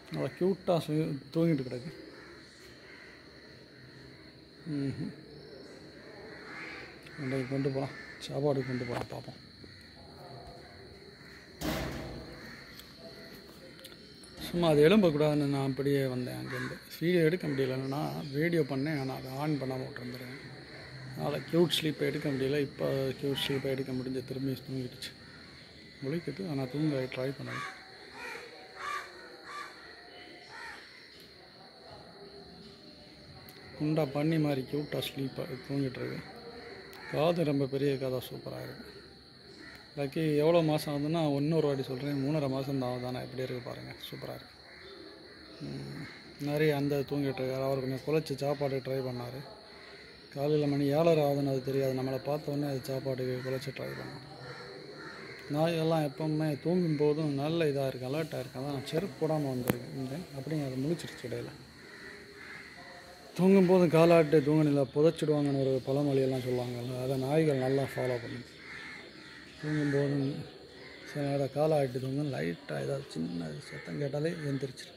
நல்லா க்யூட்டாக தூங்கிட்டு கிடக்கு ம் இன்றைக்கு கொண்டு போகலாம் சாப்பாடு கொண்டு போகலாம் பார்ப்போம் சும்மா அது எழும்பக்கூடாதுன்னு நான் அப்படியே வந்தேன் அங்கேருந்து வீடியோ எடுக்க முடியலன்னா வீடியோ பண்ணேன் ஆனால் அதை ஆன் பண்ணாமல் விட்டுருந்துறேன் அதனால் க்யூட் ஸ்லீப்பை எடுக்க முடியல இப்போ க்யூட் ஸ்லீப்பை எடுக்க முடிஞ்ச திரும்பி தூங்கிடுச்சு முழிக்குது ஆனால் தூங்க ட்ரை பண்ணேன் குண்டா பண்ணி மாதிரி க்யூட்டாக ஸ்லீப்பாக தூங்கிட்டு இருக்கு காது ரொம்ப பெரிய காதாக சூப்பராக இருக்கு லக்கி எவ்வளோ மாதம் ஆகுதுன்னா இன்னொரு வாட்டி சொல்கிறேன் மூணரை மாதம் தான் ஆகுதானே எப்படி இருக்கு பாருங்கள் சூப்பராக இருக்கு ம், நிறைய அந்த தூங்கிட்டு இருக்காரு அவர் கொஞ்சம் குழச்சி சாப்பாடு ட்ரை பண்ணார் காலையில் மணி ஏழரை ஆகுதுன்னு அது தெரியாது நம்மளை பார்த்த உடனே அது சாப்பாடுக்கு குழச்சி ட்ரை பண்ணோம் நாயெல்லாம் எப்பவுமே தூங்கும் போதும் நல்ல இதாக இருக்கு அலர்ட்டாக இருக்கு அதான் நான் செருப்பு போடாமல் வந்திருக்கேன் இந்த அப்படிங்க அது முழிச்சிருச்சு இடையில தூங்கும் போது காலாட்டு தூங்கணில் புதைச்சிடுவாங்கன்னு ஒரு பழமொழியெல்லாம் சொல்லுவாங்கல்ல அதை நாய்கள் நல்லா ஃபாலோ பண்ணுது தூங்கும் போதும் சில நேரம் காலாட்டு தூங்கும் லைட்டாக ஏதாவது சின்ன சத்தம் கேட்டாலே எந்திரிச்சிடும்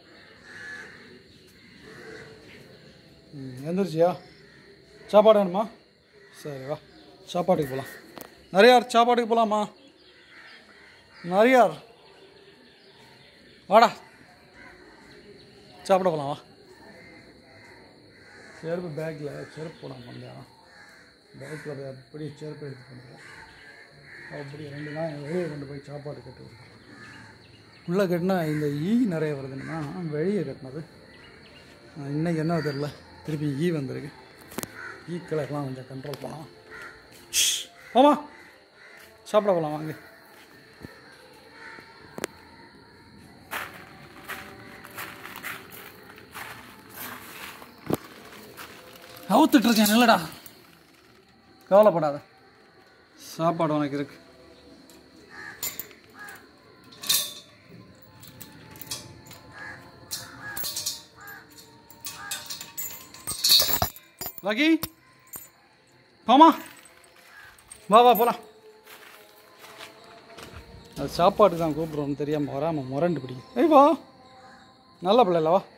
ம், எந்திரிச்சியா சாப்பாடு வேணுமா சரி வா சாப்பாட்டுக்கு போகலாம் நிறையார் சாப்பாட்டுக்கு போகலாமா நிறையார் வாடா சாப்பிட போகலாம் வா செருப்பு பேக்கில் செருப்பு போடாம வந்தேன் பேக்கில் அப்படியே செருப்பு எடுத்து பண்ணுறேன் அப்படி ரெண்டு நாள் வெளியே கொண்டு போய் சாப்பாடு கட்டு விடுறேன் உள்ளே கட்டினா இந்த ஈ நிறைய வருதுன்னா வெளியே கட்டினது ஆஹ் இன்னைக்கு என்ன தெரில திருப்பி ஈ வந்திருக்கு ஈக்களுக்கெல்லாம் கொஞ்சம் கண்ட்ரோல் பண்ணலாம் ஆமா சாப்பிட போகலாம் வாங்க அவுத்துட்டு இருக்கேன் இல்லைடா கவலைப்படாத சாப்பாடு உனக்கு இருக்கு லகி பாமா வா வா போலாம் அது சாப்பாடு தான் கூப்பிடுறோம் தெரியாமல் வராமல் முரண்டு பிடிக்கும் ஏய் வா நல்ல பிள்ளை இல்ல வா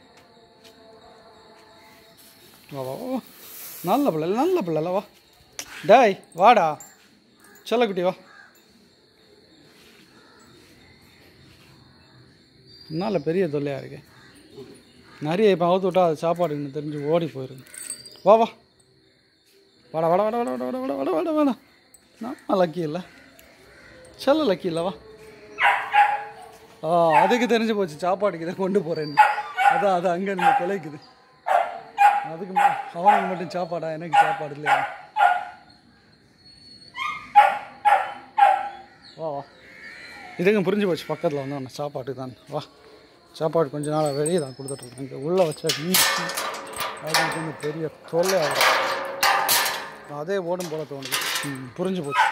வா வா வா, வா நல்ல பிள்ளை நல்ல பிள்ளை இல்ல வா டேய் வாடா செல்லக்குட்டி வா நல்ல பெரிய தொல்லையாக இருக்கு நிறைய இப்போ அவுத்து விட்டா அது சாப்பாடுன்னு தெரிஞ்சு ஓடி போயிருக்கு வா வா வாடா வாடா வாடா வாடா வாடா வாடா வாடா வாடா வாடா நான் லக்கி இல்லை செல்ல லக்கி இல்லை வா ஆ அதுக்கு தெரிஞ்சு போச்சு சாப்பாடுக்கு இதை கொண்டு போகிறேன்னு அதான் அது அங்கே நின்று கிளைக்குது அதுக்கு ம- அவனுக்கு மட்டும் சாப்பாடா எனக்கு சாப்பாடு இல்லையா வா வா இதுங்க புரிஞ்சு போச்சு பக்கத்தில் வந்து அவனை சாப்பாட்டுக்கு தான் வா சாப்பாடு கொஞ்ச நாள் வெளியே தான் கொடுத்துட்ருக்கேன் இங்கே உள்ளே வச்சா வீச்சு அதுக்கு கொஞ்சம் பெரிய தொல்லை ஆகும் அதே ஓடும் போல தோணுது ம், புரிஞ்சு போச்சு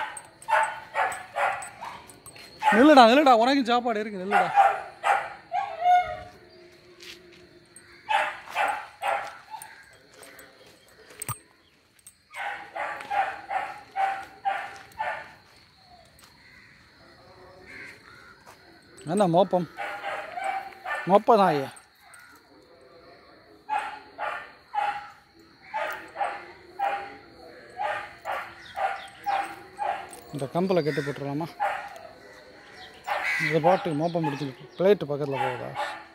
நில்லுடா நில்லுடா உனக்கும் சாப்பாடு இருக்கு நில்லுடா என்ன மோப்பம் மோப்ப நாயே இந்த கம்பில் கட்டி போட்டுடலாமா இந்த பாட்டுக்கு மோப்பம் பிடிச்சிருக்கு பிளேட்டு பக்கத்தில் போகுதா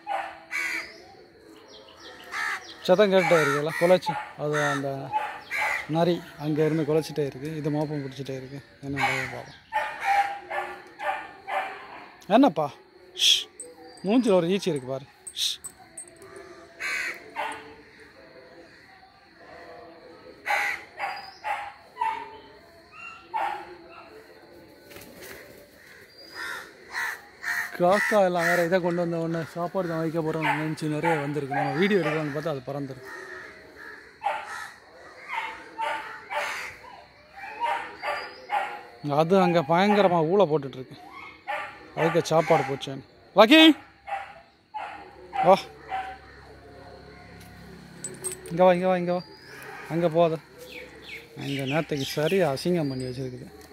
சத்தம் கேட்டுட்டே இருக்குல்ல குலைச்சி அது அந்த நரி அங்கே இருந்து குலைச்சிட்டே இருக்கு இது மோப்பம் பிடிச்சிட்டே இருக்கு என்ன பார்ப்போம் என்னப்பா ஷ் மூஞ்சில் ஒரு ஈச்சி இருக்கு பாரு ஷ் காக்கா எல்லாம் வேறு இதை கொண்டு வந்த உடனே சாப்பாடு தான் வைக்க போகிறோம் நினச்சி நிறைய வந்திருக்கு நம்ம வீடியோ எடுக்கலாம்னு பார்த்தா அது பறந்துருக்கு அது அங்கே பயங்கரமாக ஊழ போட்டுட்ருக்கு அதுக்கு சாப்பாடு போச்சேன் லக்கி வா இங்கே வா இங்கே வா இங்கே வா அங்கே போகாத அங்கே நேரத்துக்கு சரியாக அசிங்கம் பண்ணி வச்சுருக்குது